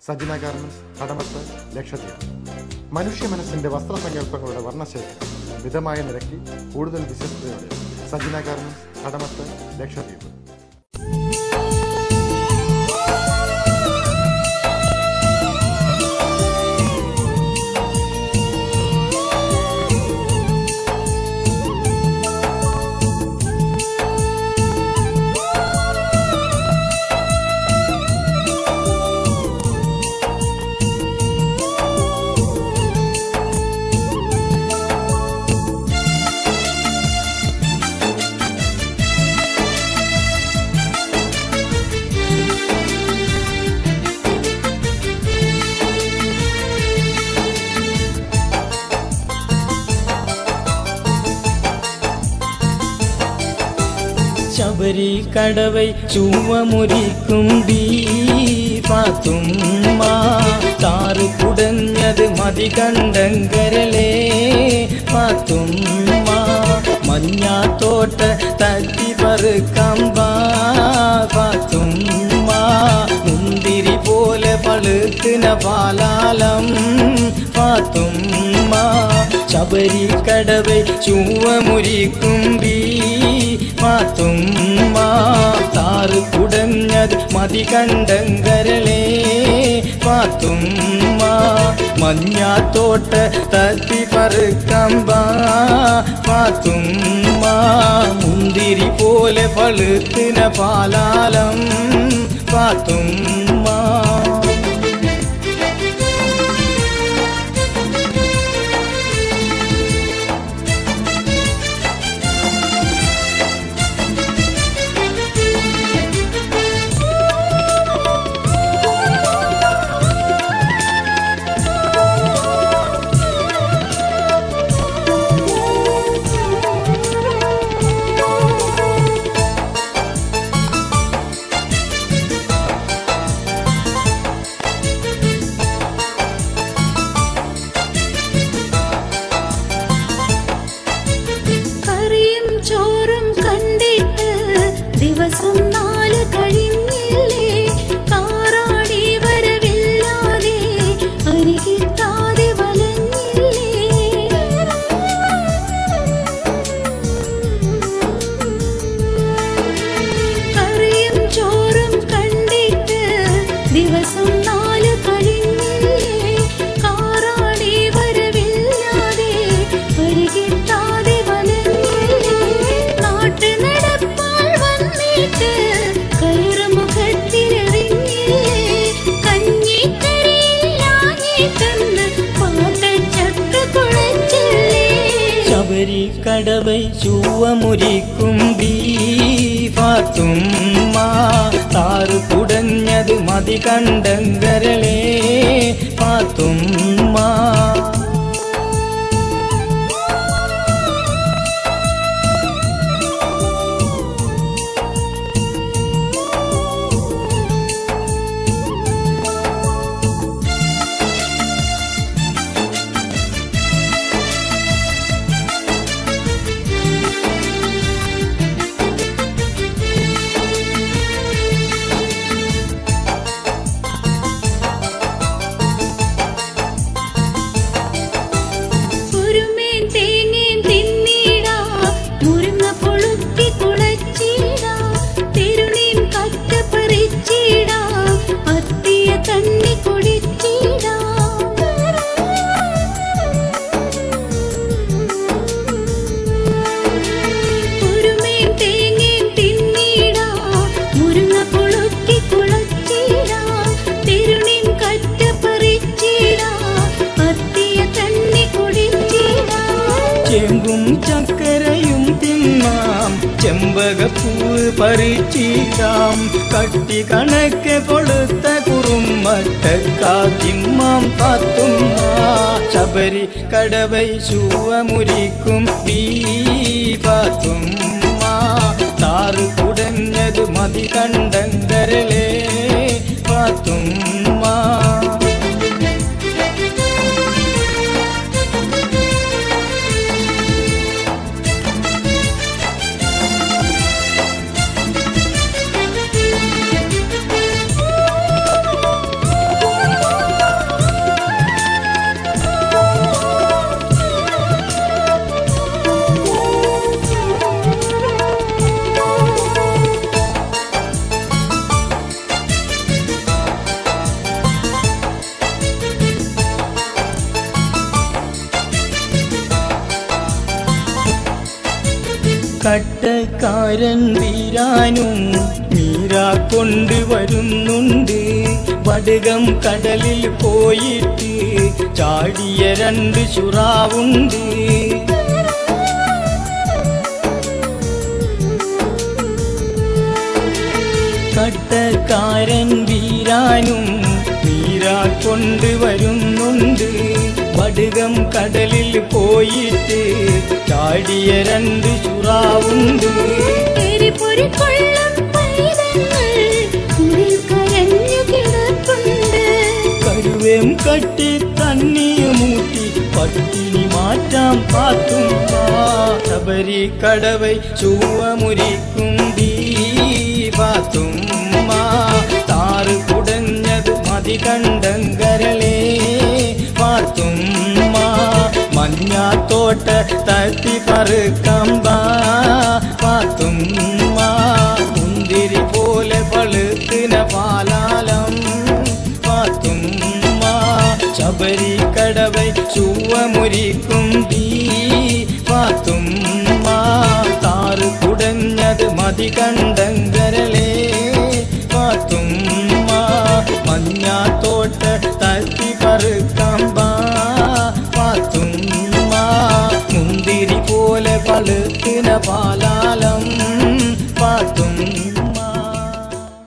Sajina garments Kadmat Lakshadweep മനുഷ്യ മനസ്സിന്റെ വസ്ത്രസങ്കല്പങ്ങളുടെ വർണ്ണശേഖരം മിതമായ നിരക്കിൽ കൂടുതൽ വിശ്വസ്തയോടെ സജിന ഗാർമെന്റ്സ് കടമത്ത് ലക്ഷദ്വീപ് ശബരി കടവൈ ചുവമുരിക്കും പാത്തുമ്മ താറ് കുടഞ്ഞത് മതി കണ്ടങ്കരലേ പാത്തുമ്മ മഞ്ഞാത്തോട്ട തട്ടി പറുക്കമ്പ പാത്തുമ്മ മുന്തിരി പോലെ പളുക്കുന്ന പാലാലം പാത്തുമ്മ ശബരി കടവൈ ചുവമുരിക്കുമ്പി പാത്തുമ്മ താറ് കുടഞ്ഞത് മതി കണ്ടങ്കരളേ പാത്തുമ്മ മഞ്ഞാത്തോട്ട തത്തി പറുക്കമ്പ പാത്തുമ്മ മുന്തിരി പോലെ പളുത്തിന പാലാലം പാത്തുമ്മ കറിയും ചോറും കണ്ടിട്ട് ദിവസം നാല് കഴിഞ്ഞില്ലേ കാറാടി വരവില്ലാതെ അരികിട്ടാതെ വലഞ്ഞില്ലേ കറിയും ചോറും കണ്ടിട്ട് ദിവസം നാല് കഴിഞ്ഞില്ലേ കാറാടി വരവില്ലാതെ ഒരുകിട്ടാതെ വലഞ്ഞില്ലേ നാട്ടു നടപ്പാൽ വന്നിട്ട് കയറുമുഖത്തിലെറിഞ്ഞില്ലേ കഞ്ഞിക്കറിയില്ലാഞ്ഞിട്ടെന്ന് പാട്ടച്ചട്ട് കുഴച്ചില്ലേ ശബരി കടവൈ ചൂവമുരിക്കും പാത്തുമ്മ താറ് കുടഞ്ഞത് മതി കണ്ടങ്കരളേ പാത്തുമ്മ കുരുമേൻ തേങ്ങേൻ തിന്നീടാ മുരുങ്ങ പൊളുത്തി കുളച്ചീടാ തിരുണീൻ കറ്റ പറിച്ചീടാ അത്തിയ തണ്ണി കുടിച്ചീടാ കുരുമേൻ തേങ്ങേൻ തിന്നീടാ മുരുങ്ങ പൊളുത്തി കുളച്ചീടാ തിരുണീൻ കറ്റ പറിച്ചീടാ അത്തിയ തണ്ണി കുടിച്ചീടാ ചെമ്പും ചക്കരയും തിന്നാം ചെമ്പകപ്പൂവ് പറിച്ചീരാം കട്ടി കണക്കെ പൊളുത്ത കുറുമട്ടക്കാ തിമ്മാം പാത്തുമ്മ ശബരി കടവൈ ചൂവമുരിക്കും പാത്തുമ്മ താറ് കുടഞ്ഞത് മതി കണ്ടങ്കരലേ പാത്തുമ്മ ും കട്ടക്കാരൻ വീരാനും മീരാ കൊണ്ടുവരുന്നുണ്ട് വടുകം കടലിൽ പോയിട്ട് ചാടിയ രണ്ട് ചുറാവുണ്ട് കട്ടക്കാരൻ വീരാനും മീരാ കൊണ്ടുവരുന്നുണ്ട് വടുകം കടലിൽ പോയിട്ട് ചാടിയ രണ്ട് ചുറാവുണ്ട് എരിപൊരി കൊള്ളും പൈതങ്ങൾ കുടിൽ കരഞ്ഞു കിടപ്പുണ്ട് കരുവേം കട്ടി തണ്ണിയുമൂട്ടി പട്ടിണി മാറ്റാം പാത്തും ശബരി കടവൈ ചുവമുരിക്കും പാത്തും താറ് കുടഞ്ഞത് മതി കണ്ടങ്കരളേ പാത്തും മഞ്ഞാത്തോട്ട തട്ടി പറുക്കമ്പ പാത്തും മുന്തിരി പോലെ പളുത്തിന പാലാലം പാത്തുമ്മ ശബരി കടവൈ ചുവമുരിക്കും തീ പാത്തുമ്മ താറ് കുടഞ്ഞത് മതി കണ്ടങ്കരളേ പാത്തുമ്മ മഞ്ഞാത്തോട്ട തട്ടി പറുക്കമ്പ പാത്തുമ്മ മുന്തിരി പോലെ പളുത്തിന പാലാലം